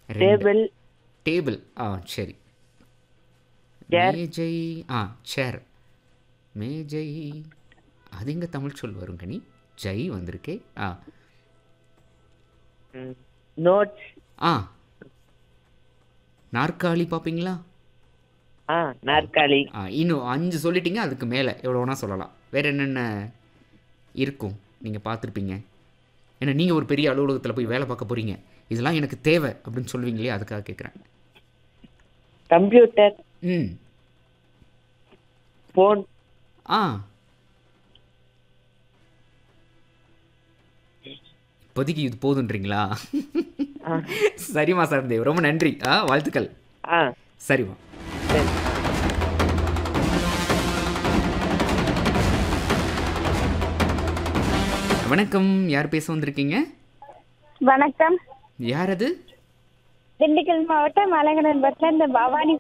ரெண்டு table table ஆ சரி Chair. மேஜை ஆ சேர் மேஜை அது எங்க தமிழ் சொல் வரும் கனி ஜை வந்திருக்கே ஆ நோட்ஸ் ஆ நாற்காலி பார்ப்பீங்களா ஆ நாற்காலி ஆ இன்னும் அஞ்சு சொல்லிட்டீங்க அதுக்கு மேலே எவ்வளோ வேணால் சொல்லலாம் வேறு என்னென்ன இருக்கும் நீங்கள் பார்த்துருப்பீங்க ஏன்னா நீங்கள் ஒரு பெரிய அலுவலகத்தில் போய் வேலை பார்க்க போகிறீங்க இதெல்லாம் எனக்கு தேவை அப்படின்னு சொல்லுவீங்களே அதுக்காக கேட்குறேன் கம்ப்யூட்டர் ம் ஃபோன் ஆ இப்போதைக்கு இது போதுன்றீங்களா ஆ சரிம்மா சரந்தேவ் ரொம்ப நன்றி ஆ வாழ்த்துக்கள் ஆ சரிம்மா சரி வணக்கம் யார் பேச வந்திருக்கீங்க வணக்கம் யார் அது திண்டுக்கல் மாவட்டம் அலங்கநல்லூர்ல இந்த பவானி